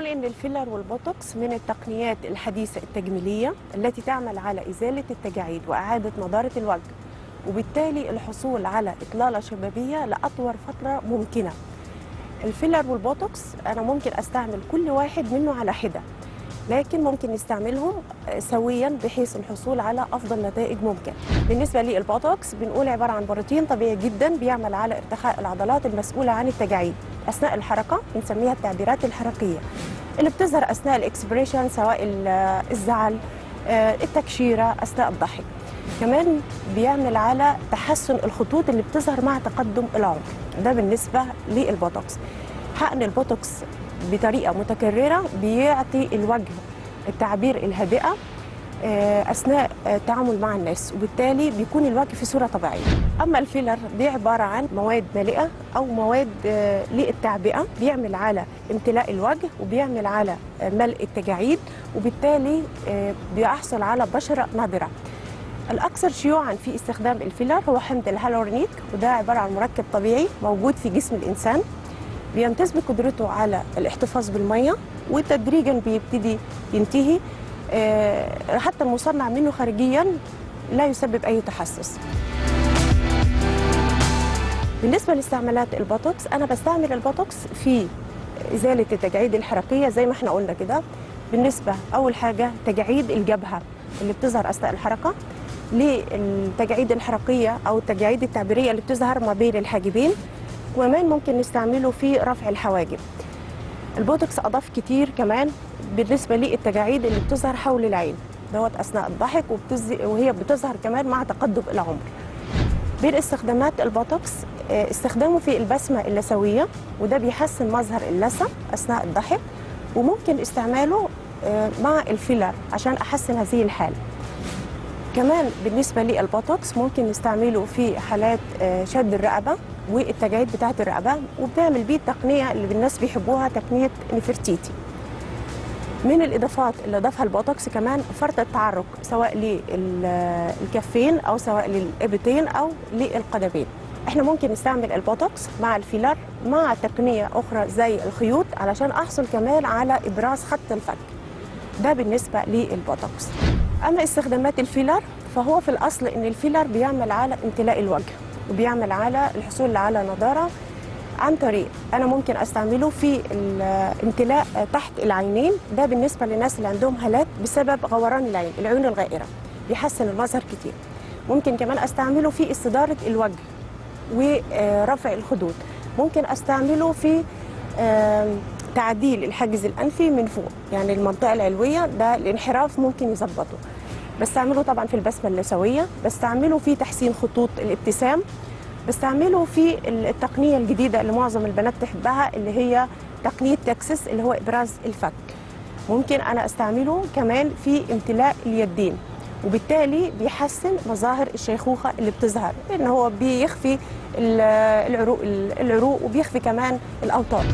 بنقول ان الفيلر والبوتوكس من التقنيات الحديثه التجميليه التي تعمل على ازاله التجاعيد واعاده نضاره الوجه وبالتالي الحصول على اطلاله شبابيه لاطول فتره ممكنه الفيلر والبوتوكس انا ممكن استعمل كل واحد منه على حده لكن ممكن نستعملهم سويا بحيث الحصول على افضل نتائج ممكن بالنسبه للبوتوكس بنقول عباره عن بروتين طبيعي جدا بيعمل على ارتخاء العضلات المسؤوله عن التجاعيد اثناء الحركه بنسميها التعبيرات الحركيه اللي بتظهر اثناء الاكسبريشن سواء الزعل التكشيره اثناء الضحك كمان بيعمل على تحسن الخطوط اللي بتظهر مع تقدم العمر ده بالنسبه للبوتوكس حقن البوتوكس بطريقه متكرره بيعطي الوجه التعبير الهادئه اثناء التعامل مع الناس وبالتالي بيكون الوجه في صوره طبيعيه اما الفيلر دي عباره عن مواد مالئه او مواد للتعبئه بيعمل على امتلاء الوجه وبيعمل على ملء التجاعيد وبالتالي بيحصل على بشره ناضره الاكثر شيوعا في استخدام الفيلر هو حمض الهالورونيك وده عباره عن مركب طبيعي موجود في جسم الانسان بيمتاز بقدرته على الاحتفاظ بالميه وتدريجا بيبتدي ينتهي حتى المصنع منه خارجيا لا يسبب اي تحسس بالنسبه لاستعمالات البوتوكس انا بستعمل البوتوكس في ازاله التجاعيد الحركيه زي ما احنا قلنا كده بالنسبه اول حاجه تجاعيد الجبهه اللي بتظهر اثناء الحركه للتجاعيد الحركيه او التجاعيد التعبيريه اللي بتظهر ما بين الحاجبين وكمان ممكن نستعمله في رفع الحواجب البوتوكس اضاف كتير كمان بالنسبه للتجاعيد اللي بتظهر حول العين دوت اثناء الضحك وهي بتظهر كمان مع تقدم العمر بين استخدامات البوتوكس استخدامه في البسمه اللثويه وده بيحسن مظهر اللثه اثناء الضحك وممكن استعماله مع الفيلر عشان احسن هذه الحاله كمان بالنسبه للبوتوكس ممكن نستعمله في حالات شد الرقبه والتجاعيد بتاعه الرقبه وبنعمل بيه التقنيه اللي الناس بيحبوها تقنيه نفرتيتي من الاضافات اللي اضافها البوتوكس كمان فرط التعرق سواء للكفين او سواء للابتين او للقدمين احنا ممكن نستعمل البوتوكس مع الفيلر مع تقنيه اخرى زي الخيوط علشان احصل كمان على ابراز خط الفك ده بالنسبه للبوتوكس اما استخدامات الفيلر فهو في الاصل ان الفيلر بيعمل على امتلاء الوجه وبيعمل على الحصول على نضاره عن طريق انا ممكن استعمله في الامتلاء تحت العينين ده بالنسبه للناس اللي عندهم هالات بسبب غوران العين العيون الغائره بيحسن المظهر كتير ممكن كمان استعمله في استداره الوجه ورفع الخدود ممكن استعمله في تعديل الحاجز الانفي من فوق يعني المنطقه العلويه ده الانحراف ممكن يظبطه بستعمله طبعا في البسمه اللثويه بستعمله في تحسين خطوط الابتسام بستعمله في التقنيه الجديده اللي معظم البنات تحبها اللي هي تقنيه تكسس اللي هو ابراز الفك ممكن انا استعمله كمان في امتلاء اليدين وبالتالي بيحسن مظاهر الشيخوخه اللي بتظهر لان هو بيخفي العروق العروق وبيخفي كمان الاوتار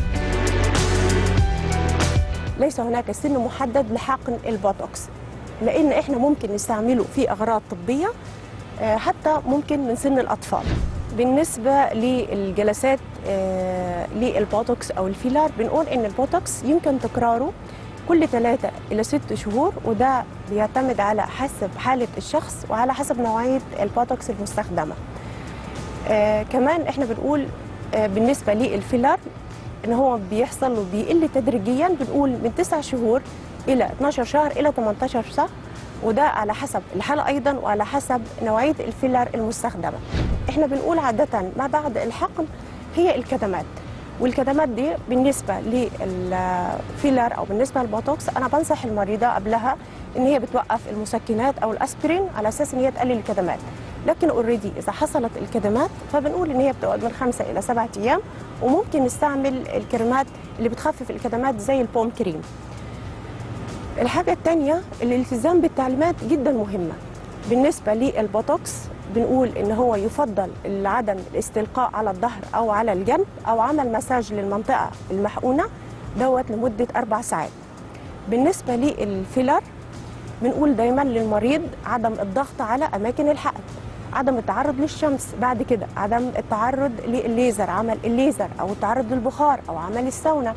ليس هناك سن محدد لحقن البوتوكس لان احنا ممكن نستعمله في اغراض طبيه حتى ممكن من سن الاطفال بالنسبه للجلسات للبوتوكس او الفيلر بنقول ان البوتوكس يمكن تكراره كل ثلاثة إلى ست شهور وده بيعتمد على حسب حالة الشخص وعلى حسب نوعية البوتوكس المستخدمة آه كمان احنا بنقول آه بالنسبة للفيلر ان هو بيحصل وبيقل تدريجيا بنقول من 9 شهور الى 12 شهر الى 18 شهر وده على حسب الحاله ايضا وعلى حسب نوعيه الفيلر المستخدمه احنا بنقول عاده ما بعد الحقن هي الكدمات والكدمات دي بالنسبه للفيلر او بالنسبه للبوتوكس انا بنصح المريضه قبلها ان هي بتوقف المسكنات او الاسبرين على اساس ان هي تقلل الكدمات لكن اوريدي اذا حصلت الكدمات فبنقول ان هي بتقعد من خمسة الى سبعة ايام وممكن نستعمل الكريمات اللي بتخفف الكدمات زي البوم كريم الحاجة الثانية الالتزام بالتعليمات جدا مهمة بالنسبة للبوتوكس بنقول ان هو يفضل عدم الاستلقاء على الظهر او على الجنب او عمل مساج للمنطقة المحقونة دوت لمدة أربع ساعات بالنسبة للفيلر بنقول دايما للمريض عدم الضغط على أماكن الحقن عدم التعرض للشمس بعد كده عدم التعرض للليزر عمل الليزر أو التعرض للبخار أو عمل الساونا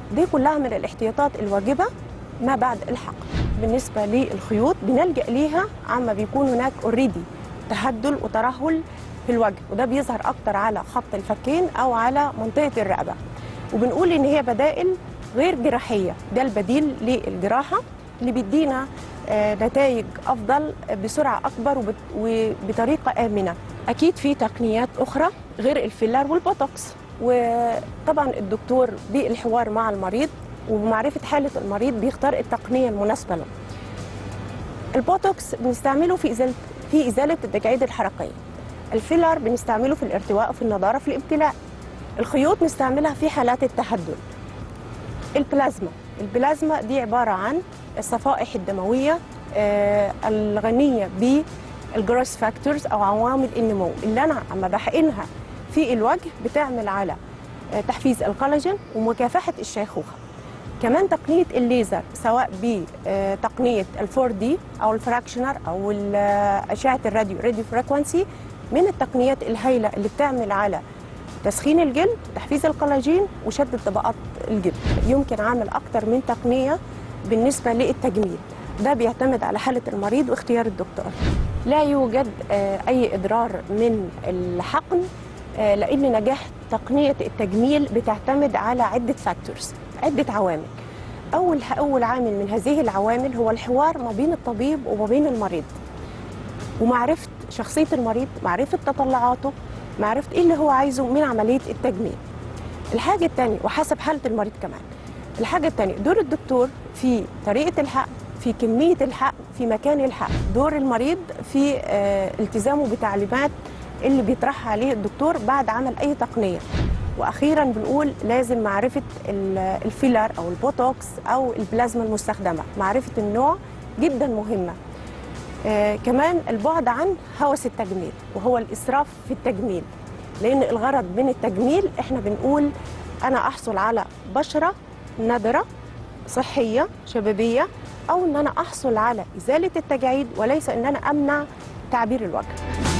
دي كلها من الاحتياطات الواجبه ما بعد الحقن بالنسبه للخيوط بنلجا ليها عما بيكون هناك اوريدي تهدل وترهل في الوجه وده بيظهر اكتر على خط الفكين او على منطقه الرقبه وبنقول ان هي بدائل غير جراحيه ده البديل للجراحه اللي بيدينا آه، نتائج افضل بسرعه اكبر وبت- وبطريقه امنه اكيد في تقنيات اخرى غير الفيلر والبوتوكس وطبعا الدكتور بالحوار مع المريض وبمعرفه حاله المريض بيختار التقنيه المناسبه له البوتوكس بنستعمله في ازاله في ازاله التجاعيد الحركيه الفيلر بنستعمله في الارتواء وفي النضاره في الابتلاع الخيوط نستعملها في حالات التهدل البلازما البلازما دي عبارة عن الصفائح الدموية آه، الغنية بالجروس فاكتورز أو عوامل النمو اللي أنا عم بحقنها في الوجه بتعمل على آه، تحفيز الكولاجين ومكافحة الشيخوخة كمان تقنية الليزر سواء بتقنية الفور دي أو الفراكشنر أو ال- أشعة الراديو راديو فريكونسي من التقنيات الهائلة اللي بتعمل على تسخين الجلد تحفيز الكولاجين وشد طبقات الجلد يمكن عمل أكتر من تقنية بالنسبة للتجميل ده بيعتمد على حالة المريض واختيار الدكتور لا يوجد آه، أي إضرار من الحقن آه، لأن نجاح تقنية التجميل بتعتمد على عدة فاكتورز عدة عوامل أول أول عامل من هذه العوامل هو الحوار ما بين الطبيب وما بين المريض ومعرفة شخصية المريض معرفة تطلعاته معرفة إيه اللي هو عايزه من عملية التجميل الحاجة الثانية وحسب حالة المريض كمان الحاجة الثانية دور الدكتور في طريقة الحقن في كمية الحقن في مكان الحقن دور المريض في آه، التزامه بتعليمات اللي بيطرحها عليه الدكتور بعد عمل أي تقنية واخيرا بنقول لازم معرفه ال- الفيلر او البوتوكس او البلازما المستخدمه معرفه النوع جدا مهمه آه كمان البعد عن هوس التجميل وهو الاسراف في التجميل لان الغرض من التجميل احنا بنقول انا احصل على بشره نضره صحيه شبابيه او ان انا احصل على ازاله التجاعيد وليس ان انا امنع تعبير الوجه